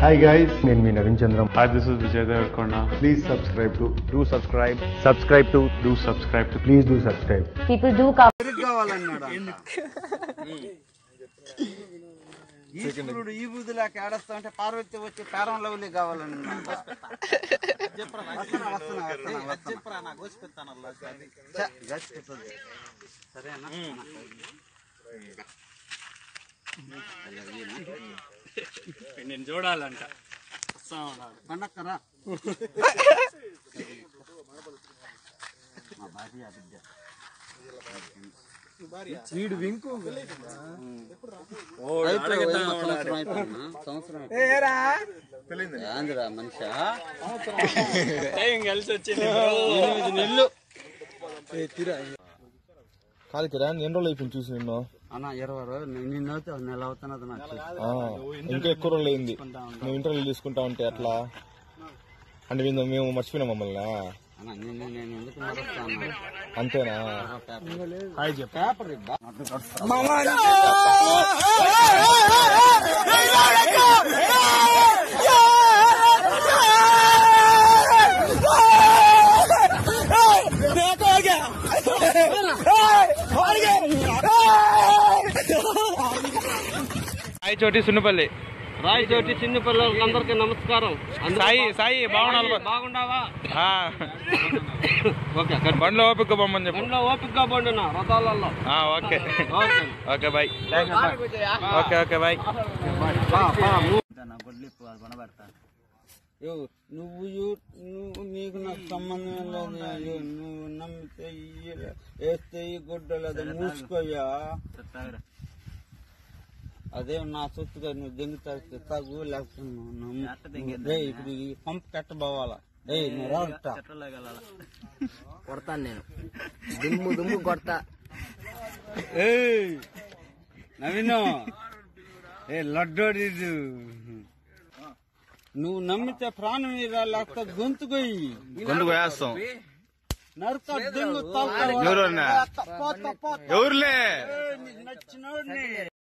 Hi guys నేను మీ Naveen Chandram Hi, this is Vijay Devarkonda. Please subscribe to do subscribe subscribe to Do subscribe to please do subscribe people do come ఈశ్వరుడు ఈ బుద్ధులాకి ఏడస్తా అంటే పార్వతి వచ్చి పేరం lovely కావాలని వస్తున్నా, వస్తున్నా, వస్తున్నా, వస్తున్నా. ఛ, గచ్చిపోతుంది. సరేనా నేను చూడాలంట పండక్కరా మా భార్య బిడ్డ సంవత్సరం అయిపోయిందా? ఏందిరా మనిషా టైం కలిసి వచ్చింది ఎనిమిది నెలలు కాదు కదా ఎన్ని రోజులు అయిపోయింది చూసి నిన్ను అన్న ఇరవై రోజులు నేను నిన్న అయితే ఒక నెల అవుతున్నది నాకు చూసి. ఆ, ఇంకా ఎక్కువ రోజులు అయింది నువ్వు ఇంటర్వ్యూ తీసుకుంటా ఉంటే అట్లా అంటే మేము మేము మర్చిపోయినాం మమ్మల్ని అన్న నిన్ను నేను ఎందుకు మరస్తాను అంతేనా హాయ్ చెప్పు పేపర్ ఇవ్వ సాయి చోటి సున్నపల్లి రాయచోటి చిన్న పిల్లలకి అందరికి నమస్కారం సాయి సాయి బాగున్నాను బాగుండావా ఓకే బండ్లో ఓపిక బొమ్మని చెప్పు బండ్లో ఓపికగా బండిన రథాలలో ఆ, okay okay okay bye okay okay bye నా గొడ్లు కొనబెడతాను నువ్వు యు- నువ్వు నీకు నాకు సంబంధం లేదు అయ్యో, నువ్వు నమ్మితే ఇయ్యలే. వేస్తే ఈ గుడ్డలు అదే మూసుకోయ్యా అదే నా సొత్తుగా నువ్వు దెంగుతావు తగు లేకపోతే నువ్వు నమ్ము. రేయ్, ఇప్పుడు ఈ పంప్ కట్ట పోవాలా ఏ నువ్వు రావట కొడతాను నేను దుమ్ము దుమ్ము కొడతా ఏయ్ నవీను ఏ లడ్డోడి నువ్వు నమ్మితే ప్రాణం ఇరా లేకపోతే గొంతు కొయ్యి గొంతు పోయేస్తాం నరక దెంగు ఎవరన్నా? ఎవరులే నచ్చినోడిని